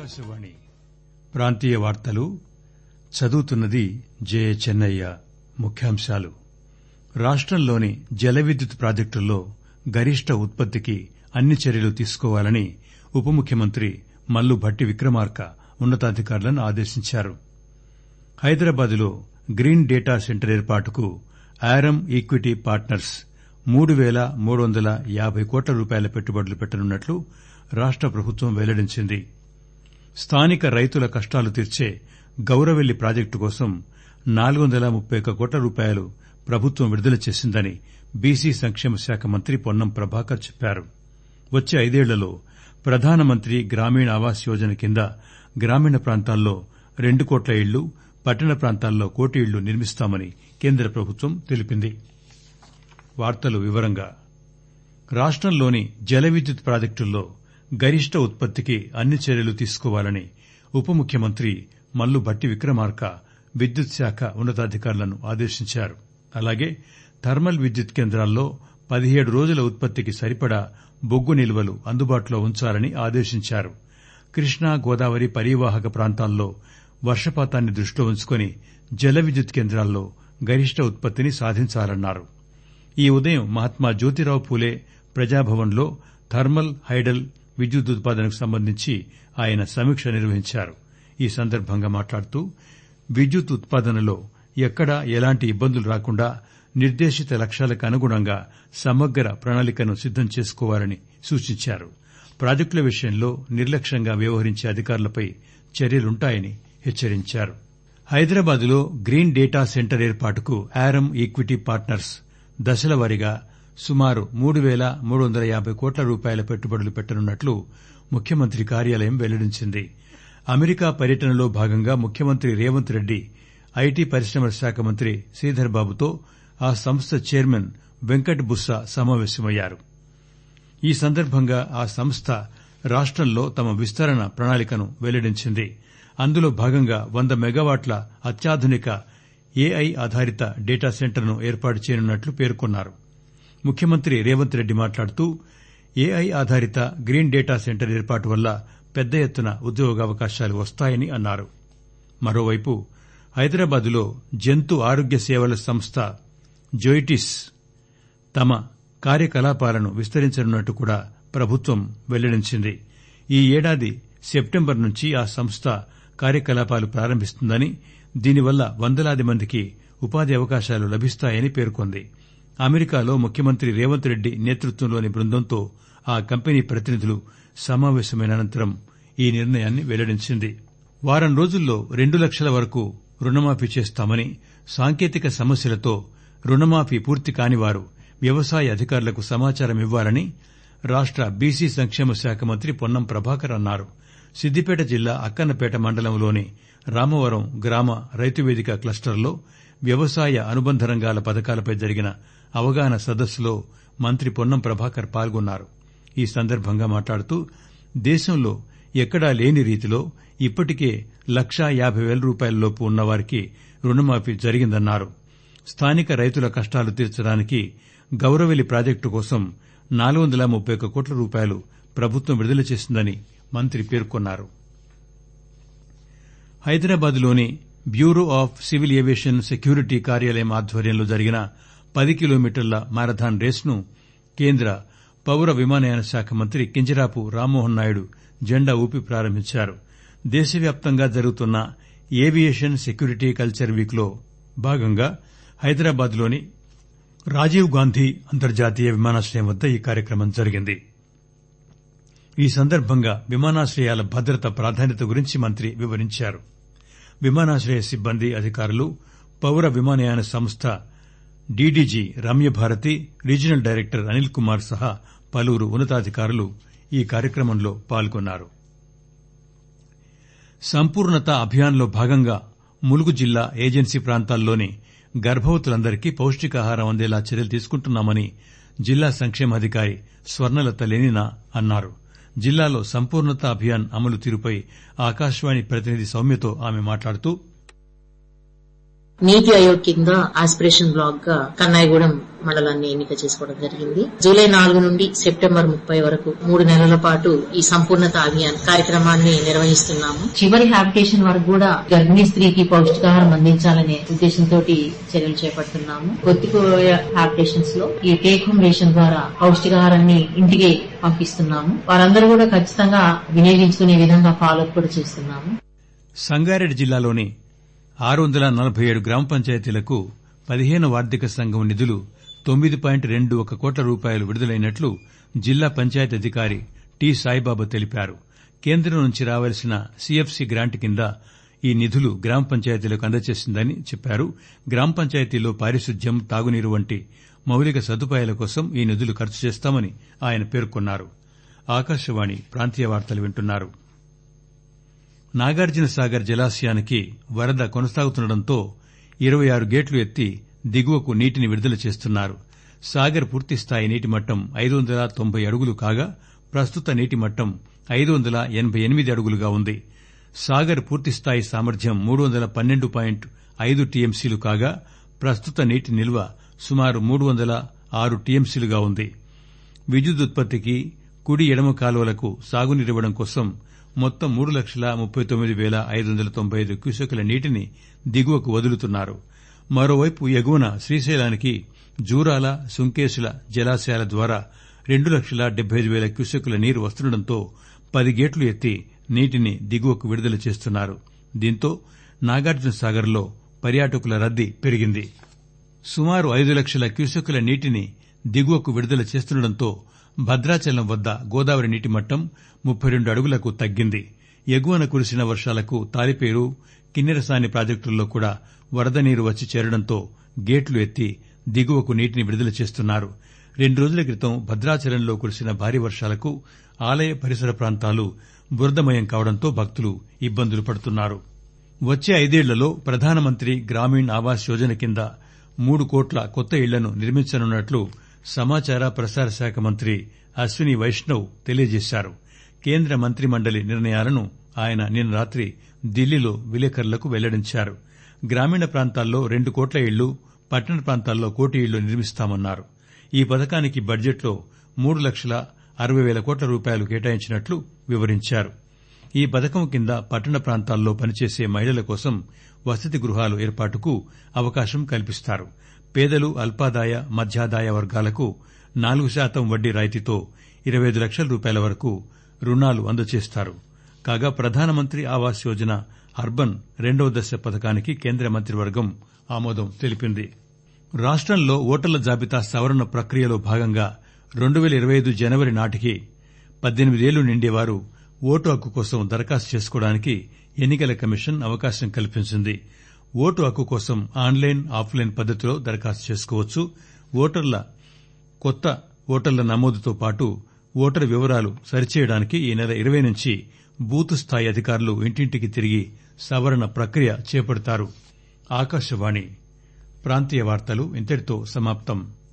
ఆకాశవాణి ప్రాంతీయ వార్తలు చదువుతున్నది జే చెన్నయ్య ముఖ్యాంశాలు రాష్టంలోని జల విద్యుత్ ప్రాజెక్టుల్లో గరిష్ట ఉత్పత్తికి అన్ని చర్యలు తీసుకోవాలని ఉప ముఖ్యమంత్రి మల్లు భట్టి విక్రమార్క ఉన్నతాధికారులను ఆదేశించారు హైదరాబాద్ లో గ్రీన్ డేటా సెంటర్ ఏర్పాటుకు ఆరమ్ ఈక్విటీ పార్ట్నర్స్ మూడు పేల మూడు వందల యాబై కోట్ల రూపాయల పెట్టుబడులు పెట్టనున్నట్లు రాష్ట ప్రభుత్వం వెల్లడించింది స్థానిక రైతుల కష్టాలు తీర్చే గౌరవెల్లి ప్రాజెక్టు కోసం నాలుగు వందల ముప్పై ఒక్క కోట్ల రూపాయలు ప్రభుత్వం విడుదల చేసిందని బీసీ సంక్షేమ శాఖ మంత్రి పొన్నం ప్రభాకర్ చెప్పారు వచ్చే ఐదేళ్లలో ప్రధానమంత్రి గ్రామీణ ఆవాస్ యోజన కింద గ్రామీణ ప్రాంతాల్లో రెండు కోట్ల ఇళ్లు పట్టణ ప్రాంతాల్లో కోటి ఇళ్లు నిర్మిస్తామని కేంద్ర ప్రభుత్వం తెలిపింది రాష్టంలోని జల విద్యుత్ ప్రాజెక్టుల్లో గరిష్ట ఉత్పత్తికి అన్ని చర్యలు తీసుకోవాలని ఉప ముఖ్యమంత్రి మల్లు భట్టి విక్రమార్క విద్యుత్ శాఖ ఉన్నతాధికారులను ఆదేశించారు అలాగే థర్మల్ విద్యుత్ కేంద్రాల్లో పదిహేడు రోజుల ఉత్పత్తికి సరిపడా బొగ్గు నిల్వలు అందుబాటులో ఉంచాలని ఆదేశించారు కృష్ణా గోదావరి పరీవాహక ప్రాంతాల్లో వర్షపాతాన్ని దృష్టిలో ఉంచుకుని జల విద్యుత్ కేంద్రాల్లో గరిష్ట ఉత్పత్తిని సాధించాలన్నారు ఈ ఉదయం మహాత్మా జ్యోతిరావు పూలే ప్రజాభవన్ లో థర్మల్ హైడల్ విద్యుత్ ఉత్పాదనకు సంబంధించి ఆయన సమీక్ష నిర్వహించారు ఈ సందర్బంగా మాట్లాడుతూ విద్యుత్ ఉత్పాదనలో ఎక్కడా ఎలాంటి ఇబ్బందులు రాకుండా నిర్దేశిత లక్ష్యాలకు అనుగుణంగా సమగ్ర ప్రణాళికను సిద్దం చేసుకోవాలని సూచించారు ప్రాజెక్టుల విషయంలో నిర్లక్ష్యంగా వ్యవహరించే అధికారులపై చర్యలుంటాయని హెచ్చరించారు హైదరాబాద్ లో గ్రీన్ డేటా సెంటర్ ఏర్పాటుకు ఆరమ్ ఈక్విటీ పార్ట్నర్స్ దశలవారీగా సుమారు మూడు పేల మూడు వందల యాబై కోట్ల రూపాయల పెట్టుబడులు పెట్టనున్నట్లు ముఖ్యమంత్రి కార్యాలయం వెల్లడించింది అమెరికా పర్యటనలో భాగంగా ముఖ్యమంత్రి రేవంత్ రెడ్డి ఐటీ పరిశ్రమల శాఖ మంత్రి శ్రీధర్ బాబుతో ఆ సంస్థ చైర్మన్ వెంకట్ బుస్సా సమావేశమయ్యారు ఈ సందర్బంగా ఆ సంస్థ రాష్టంలో తమ విస్తరణ ప్రణాళికను వెల్లడించింది అందులో భాగంగా వంద మెగావాట్ల అత్యాధునిక ఏఐ ఆధారిత డేటా సెంటర్ను ఏర్పాటు చేయనున్నట్లు పేర్కొన్నారు ముఖ్యమంత్రి రేవంత్ రెడ్డి మాట్లాడుతూ ఏఐ ఆధారిత గ్రీన్ డేటా సెంటర్ ఏర్పాటు వల్ల పెద్ద ఎత్తున ఉద్యోగావకాశాలు వస్తాయని అన్నారు మరోవైపు హైదరాబాద్ లో జంతు ఆరోగ్య సేవల సంస్థ జోయిటిస్ తమ కార్యకలాపాలను విస్తరించనున్నట్టు కూడా ప్రభుత్వం వెల్లడించింది ఈ ఏడాది సెప్టెంబర్ నుంచి ఆ సంస్థ కార్యకలాపాలు ప్రారంభిస్తుందని దీనివల్ల వందలాది మందికి ఉపాధి అవకాశాలు లభిస్తాయని పేర్కొంది అమెరికాలో ముఖ్యమంత్రి రేవంత్ రెడ్డి నేతృత్వంలోని బృందంతో ఆ కంపెనీ ప్రతినిధులు సమావేశమైన అనంతరం ఈ నిర్ణయాన్ని వెల్లడించింది వారం రోజుల్లో రెండు లక్షల వరకు రుణమాఫీ చేస్తామని సాంకేతిక సమస్యలతో రుణమాఫీ పూర్తి కానివారు వ్యవసాయ అధికారులకు సమాచారం ఇవ్వాలని రాష్ట బీసీ సంక్షేమ శాఖ మంత్రి పొన్నం ప్రభాకర్ అన్నారు సిద్దిపేట జిల్లా అక్కన్నపేట మండలంలోని రామవరం గ్రామ రైతువేదిక క్లస్టర్లో వ్యవసాయ అనుబంధ రంగాల పథకాలపై జరిగిన అవగాహన సదస్సులో మంత్రి పొన్నం ప్రభాకర్ పాల్గొన్నారు ఈ సందర్బంగా మాట్లాడుతూ దేశంలో ఎక్కడా లేని రీతిలో ఇప్పటికే లక్షా యాబై పేల రూపాయల లోపు ఉన్నవారికి రుణమాఫీ జరిగిందన్నారు స్థానిక రైతుల కష్టాలు తీర్చడానికి గౌరవెల్లి ప్రాజెక్టు కోసం నాలుగు వందల ముప్పై ఒక్క కోట్ల రూపాయలు ప్రభుత్వం విడుదల చేసిందని మంత్రి పేర్కొన్నారు హైదరాబాద్ లోని bureau of civil aviation security కార్యాలయం ఆధ్వర్యంలో జరిగిన పది కిలోమీటర్ల మారథాన్ రేసును కేంద్ర పౌర విమానయాన శాఖ మంత్రి కింజరాపు రామ్మోహన్ నాయుడు జెండా ఊపి ప్రారంభించారు దేశవ్యాప్తంగా జరుగుతున్న ఏవియేషన్ సెక్యూరిటీ కల్చర్ వీక్ లో భాగంగా హైదరాబాద్ లోని రాజీవ్ గాంధీ అంతర్జాతీయ విమానాశ్రయం వద్ద ఈ కార్యక్రమం జరిగింది ఈ సందర్బంగా విమానాశ్రయాల భద్రత ప్రాధాన్యత గురించి మంత్రి వివరించారు విమానాశ్రయ సిబ్బంది అధికారులు పౌర విమానయాన సంస్థ DDG Ramyabharathi regional director Anil Kumar సహా పలువురు ఉన్నతాధికారులు ఈ కార్యక్రమంలో పాల్గొన్నారు సంపూర్ణత అభియాన్లో భాగంగా ములుగు జిల్లా ఏజెన్సీ ప్రాంతాల్లోని గర్భవతులందరికీ పౌష్టికాహారం అందేలా చర్యలు తీసుకుంటున్నామని జిల్లా సంక్షేమాధికారి స్వర్ణలత లెనినా అన్నారు జిల్లాలో సంపూర్ణత అభియాన్ అమలు తీరుపై ఆకాశవాణి ప్రతినిధి సౌమ్యతో ఆమె మాట్లాడుతూ నీతి ఆయోగ్ కింద ఆస్పిరేషన్ బ్లాక్ గా కన్నాయిగూడెం మండలాన్ని ఎన్నిక చేసుకోవడం జరిగింది జూలై నాలుగు నుండి సెప్టెంబర్ ముప్పై వరకు మూడు నెలల పాటు ఈ సంపూర్ణత అభియాన్ కార్యక్రమాన్ని నిర్వహిస్తున్నాము చివరి హ్యాబిటేషన్ వరకు కూడా గర్భిణీ స్త్రీకి పౌష్టికాహారం అందించాలనే ఉద్దేశంతో చర్యలు చేపడుతున్నాము కొద్దిపోయే హ్యాబిటేషన్స్ లో ఈ టేక్ హోమ్ రేషన్ ద్వారా పౌష్టికాహారాన్ని ఇంటికి పంపిస్తున్నాము వారందరూ కూడా ఖచ్చితంగా వినియోగించుకునే విధంగా ఫాలో కూడా చేస్తున్నాము సంగారెడ్డి జిల్లాలోని ఆరు వందల నలభై ఏడు గ్రామ పంచాయతీలకు పదిహేను ఆర్థిక సంఘం నిధులు తొమ్మిది పాయింట్ రెండు ఒక కోట్ల రూపాయలు విడుదలైనట్లు జిల్లా పంచాయతీ అధికారి టి సాయిబాబా తెలిపారు కేంద్రం నుంచి రావాల్సిన సీఎఫ్సీ గ్రాంట్ కింద ఈ నిధులు గ్రామ పంచాయతీలకు అందజేసిందని చెప్పారు గ్రామ పంచాయతీలో పారిశుద్ధ్యం తాగునీరు వంటి మౌలిక సదుపాయాల కోసం ఈ నిధులు ఖర్చు చేస్తామని ఆయన పేర్కొన్నారు ఆకాశవాణి ప్రాంతీయ వార్తలు వింటున్నారు నాగార్జున సాగర్ జలాశయానికి వరద కొనసాగుతుండటంతో ఇరవై ఆరు గేట్లు ఎత్తి దిగువకు నీటిని విడుదల చేస్తున్నారు సాగర్ పూర్తిస్థాయి నీటి మట్టం ఐదు వందల తొంభై అడుగులు కాగా ప్రస్తుత నీటి మట్టం ఐదు వందల ఎనబై ఎనిమిది అడుగులుగా ఉంది సాగర్ పూర్తిస్థాయి సామర్థ్యం మూడు వందల పన్నెండు పాయింట్ ఐదు టీఎంసీలు కాగా ప్రస్తుత నీటి నిల్వ సుమారు మూడు వందల ఆరు టీఎంసీలుగా ఉంది విద్యుదుత్పత్తికి కుడి ఎడమ కాలువలకు సాగునీరివ్వడం కోసం మొత్తం మూడు లక్షల ముప్పై తొమ్మిది పేల ఐదు వందల తొంభై ఐదు క్యూసెక్కుల నీటిని దిగువకు వదులుతున్నారు మరోవైపు ఎగువన శ్రీశైలానికి జూరాల సుంకేసుల జలాశయాల ద్వారా రెండు లక్షల డెబ్బై ఐదు పేల క్యూసెక్కుల నీరు వస్తుండటంతో పది గేట్లు ఎత్తి నీటిని దిగువకు విడుదల చేస్తున్నారు దీంతో నాగార్జున సాగర్లో పర్యాటకుల రద్దీ పెరిగింది సుమారు ఐదు లక్షల క్యూసెక్కుల నీటిని దిగువకు విడుదల చేస్తుండటంతో భద్రాచలం వద్ద గోదావరి నీటి మట్టం ముప్పై రెండు అడుగులకు తగ్గింది ఎగువన కురిసిన వర్షాలకు తాలిపేరు కిన్నెరసాని ప్రాజెక్టుల్లో కూడా వరద నీరు వచ్చి చేరడంతో గేట్లు ఎత్తి దిగువకు నీటిని విడుదల చేస్తున్నారు రెండు రోజుల క్రితం భద్రాచలంలో కురిసిన భారీ వర్షాలకు ఆలయ పరిసర ప్రాంతాలు బురదమయం కావడంతో భక్తులు ఇబ్బందులు పడుతున్నారు వచ్చే ఐదేళ్లలో ప్రధానమంత్రి గ్రామీణ్ ఆవాస్ యోజన కింద మూడు కోట్ల కొత్త ఇళ్లను నిర్మించనున్నట్లు సమాచార ప్రసార శాఖ మంత్రి అశ్విని వైష్ణవ్ తెలియజేశారు కేంద్ర మంత్రి మండలి నిర్ణయాలను ఆయన నిన్న రాత్రి ఢిల్లీలో విలేకరులకు వెల్లడించారు గ్రామీణ ప్రాంతాల్లో రెండు కోట్ల ఇళ్లు పట్టణ ప్రాంతాల్లో కోటి ఇళ్లు నిర్మిస్తామన్నారు ఈ పథకానికి బడ్జెట్లో మూడు లక్షల అరవై పేల కోట్ల రూపాయలు కేటాయించినట్లు వివరించారు ఈ పథకం కింద పట్టణ ప్రాంతాల్లో పనిచేసే మహిళల కోసం వసతి గృహాలు ఏర్పాటుకు అవకాశం కల్పిస్తారు పేదలు అల్పాదాయ మధ్యాదాయ వర్గాలకు నాలుగు శాతం వడ్డీ రాయితీతో ఇరవై ఐదు లక్షల రూపాయల వరకు రుణాలు అందజేస్తారు కాగా ప్రధానమంత్రి ఆవాస్ యోజన అర్బన్ రెండవ దశ పథకానికి కేంద్ర మంత్రివర్గం ఆమోదం తెలిపింది రాష్టంలో ఓటర్ల జాబితా సవరణ ప్రక్రియలో భాగంగా రెండు పేల ఇరవై ఐదు జనవరి నాటికి పద్దెనిమిదేళ్లు నిండేవారు ఓటు హక్కు కోసం దరఖాస్తు చేసుకోవడానికి ఎన్నికల కమిషన్ అవకాశం కల్పించింది ఓటు హక్కు కోసం ఆన్లైన్ ఆఫ్లైన్ పద్దతిలో దరఖాస్తు చేసుకోవచ్చు ఓటర్ల కొత్త ఓటర్ల నమోదుతో పాటు ఓటరు వివరాలు సరిచేయడానికి ఈ నెల ఇరవై నుంచి బూత్ స్థాయి అధికారులు ఇంటింటికి తిరిగి సవరణ ప్రక్రియ చేపడతారు ఆకాశవాణి ప్రాంతీయ వార్తలు ఇంతటితో సమాప్తం